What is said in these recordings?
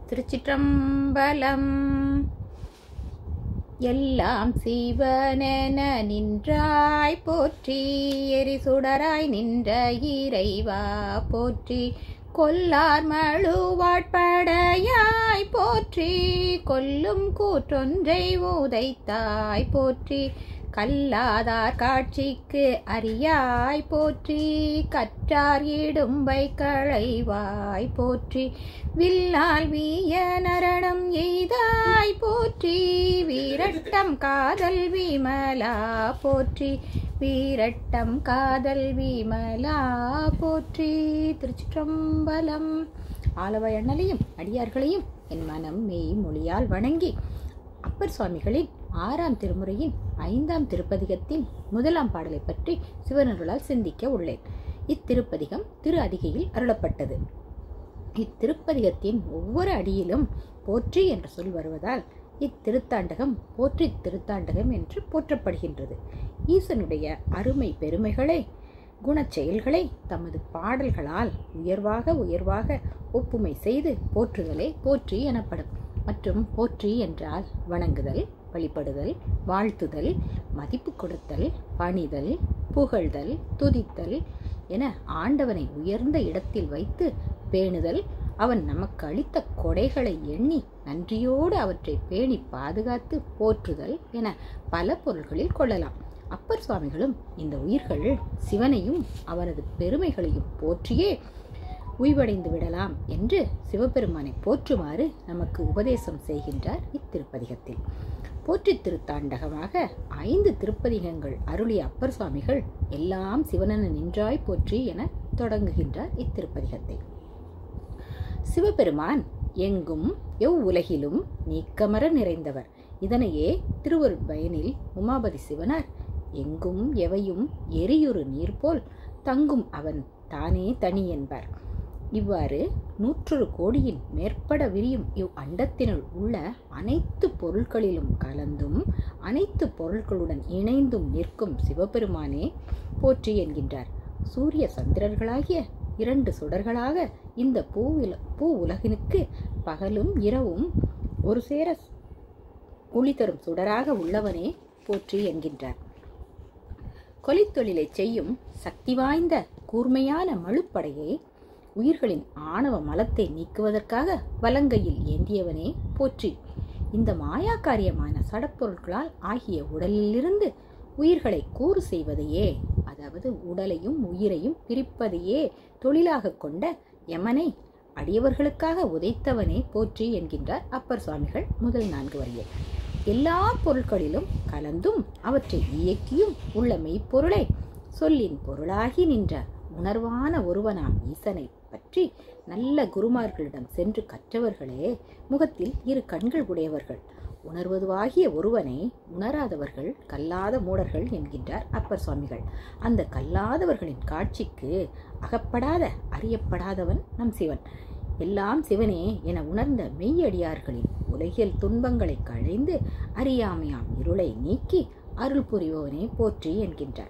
திருச்சிற்றம்பலம் எல்லாம் சிவனென நின்றாய் போற்றி எரிசுடராய் நின்ற இறைவா போற்றி கொல்லார் மழுவாட்படையாய் போற்றி கொல்லும் கூற்றொன்றை உதைத்தாய் போற்றி கல்லாதார் காட்சிக்கு அறியாய் போற்றி கற்றார் இடும்பை களைவாய் போற்றி வில்லால் வீய நரணம் எய்தாய் போற்றி வீரட்டம் காதல் விமலா போற்றி வீரட்டம் காதல் விமலா போற்றி திருச்சிற்றம்பலம் ஆலவ அண்ணலையும் அடியார்களையும் என் மனம் மெய் மொழியால் வணங்கி அப்பர் சுவாமிகளின் ஆறாம் திருமுறையின் ஐந்தாம் திருப்பதிகத்தின் முதலாம் பாடலை பற்றி சிவனருளால் சிந்திக்க உள்ளேன் இத்திருப்பதிகம் திரு அதிகையில் அருளப்பட்டது இத்திருப்பதிகத்தின் ஒவ்வொரு அடியிலும் போற்றி என்ற சொல் வருவதால் இத்திருத்தாண்டகம் போற்றி திருத்தாண்டகம் என்று போற்றப்படுகின்றது ஈசனுடைய அருமை பெருமைகளை குணச் செயல்களை தமது பாடல்களால் உயர்வாக உயர்வாக ஒப்புமை செய்து போற்றுதலே போற்றி எனப்படும் மற்றும் போற்றி என்றால் வணங்குதல் வழிபடுதல் வாழ்த்துதல் மதிப்பு கொடுத்தல் பணிதல் புகழ்தல் துதித்தல் என ஆண்டவனை உயர்ந்த இடத்தில் வைத்து பேணுதல் அவன் நமக்கு அளித்த கொடைகளை எண்ணி நன்றியோடு அவற்றை பேணி பாதுகாத்து போற்றுதல் என பல பொருள்களில் கொள்ளலாம் அப்பர் சுவாமிகளும் இந்த உயிர்கள் சிவனையும் அவனது பெருமைகளையும் போற்றியே உய்வடைந்து விடலாம் என்று சிவபெருமானை போற்றுமாறு நமக்கு உபதேசம் செய்கின்றார் இத்திருப்பதிகத்தில் போற்றி திருத்தாண்டகமாக ஐந்து திருப்பதிகங்கள் அருளிய அப்பர் சுவாமிகள் எல்லாம் சிவனென நின்றாய் போற்றி என தொடங்குகின்றார் இத்திருப்பதிகத்தை சிவபெருமான் எங்கும் எவ் உலகிலும் நீக்கமர நிறைந்தவர் இதனையே திருவருட்பயனில் உமாபதி சிவனார் எங்கும் எவையும் எரியுறு நீர் போல் தங்கும் அவன் தானே தனி என்பார் இவ்வாறு நூற்றொரு கோடியின் மேற்பட விரியும் இவ் அண்டத்தினுள் உள்ள அனைத்து பொருட்களிலும் கலந்தும் அனைத்து பொருட்களுடன் இணைந்தும் நிற்கும் சிவபெருமானே போற்றி என்கின்றார் சூரிய சந்திரர்களாகிய இரண்டு சுடர்களாக இந்த பூவில பூ உலகினுக்கு பகலும் இரவும் ஒரு சேர ஒளி தரும் சுடராக உள்ளவனே போற்றி என்கின்றார் கொலித்தொழிலை செய்யும் சக்தி வாய்ந்த கூர்மையான மழுப்படையை உயிர்களின் ஆணவ மலத்தை நீக்குவதற்காக வலங்கையில் ஏந்தியவனே போற்றி இந்த மாயா காரியமான சடப்பொருட்களால் ஆகிய உடலிலிருந்து உயிர்களை கூறு செய்வதையே அதாவது உடலையும் உயிரையும் பிரிப்பதையே தொழிலாக கொண்ட யமனை அடியவர்களுக்காக உதைத்தவனே போற்றி என்கின்றார் அப்பர் சுவாமிகள் முதல் நான்கு வரியில் எல்லா பொருட்களிலும் கலந்தும் அவற்றை இயக்கியும் உள்ள மெய்ப்பொருளை சொல்லின் பொருளாகி நின்ற உணர்வான ஒருவனாம் ஈசனை பற்றி நல்ல குருமார்களிடம் சென்று கற்றவர்களே முகத்தில் இரு கண்கள் உடையவர்கள் உணர்வதுவாகிய ஒருவனை உணராதவர்கள் கல்லாத மூடர்கள் என்கின்றார் அப்பர் சுவாமிகள் அந்த கல்லாதவர்களின் காட்சிக்கு அகப்படாத அறியப்படாதவன் நம் சிவன் எல்லாம் சிவனே என உணர்ந்த மெய்யடியார்களின் உலகியல் துன்பங்களை களைந்து அறியாமையாம் இருளை நீக்கி அருள் புரிபவனே போற்றி என்கின்றார்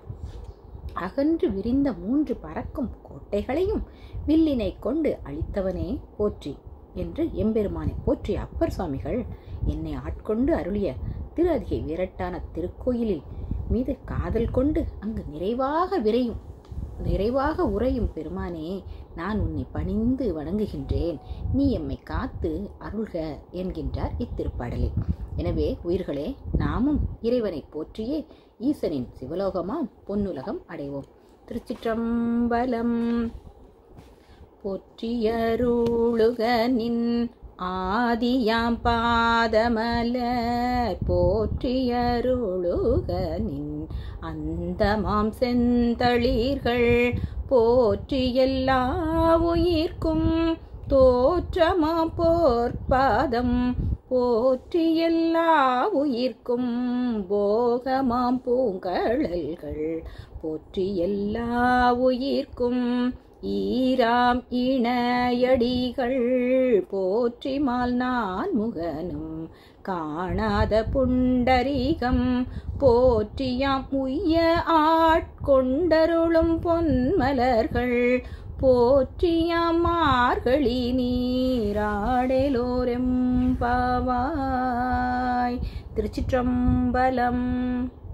அகன்று விரிந்த மூன்று பறக்கும் கோட்டைகளையும் வில்லினை கொண்டு அழித்தவனே போற்றி என்று எம்பெருமானை போற்றிய அப்பர் சுவாமிகள் என்னை ஆட்கொண்டு அருளிய திரு அதிகை வீரட்டான திருக்கோயிலில் மீது காதல் கொண்டு அங்கு நிறைவாக விரையும் நிறைவாக உறையும் பெருமானே நான் உன்னை பணிந்து வணங்குகின்றேன் நீ எம்மை காத்து அருள்க என்கின்றார் இத்திருப்பாடலில் எனவே உயிர்களே நாமும் இறைவனை போற்றியே ஈசனின் சிவலோகமாம் பொன்னுலகம் அடைவோம் திருச்சிற்றம்பலம் போற்றியருளுக நின் ஆதியாம் பாதமல போற்றியருளுக நின் அந்தமாம் செந்தளிர்கள் போற்றி எல்லா உயிர்க்கும் தோற்றமாம் போர்ப்பாதம் போற்றி எல்லா உயிர்க்கும் போகமாம் பூங்கழல்கள் போற்றி எல்லா உயிர்க்கும் ஈராம் இணையடிகள் போற்றிமால் நான் முகனும் காணாத புண்டரிகம் போற்றியாம் உய்ய ஆட்கொண்டருளும் பொன்மலர்கள் போற்றியமார்களி நீராடலோரெம்பாவாய் திருச்சிற்றம்பலம்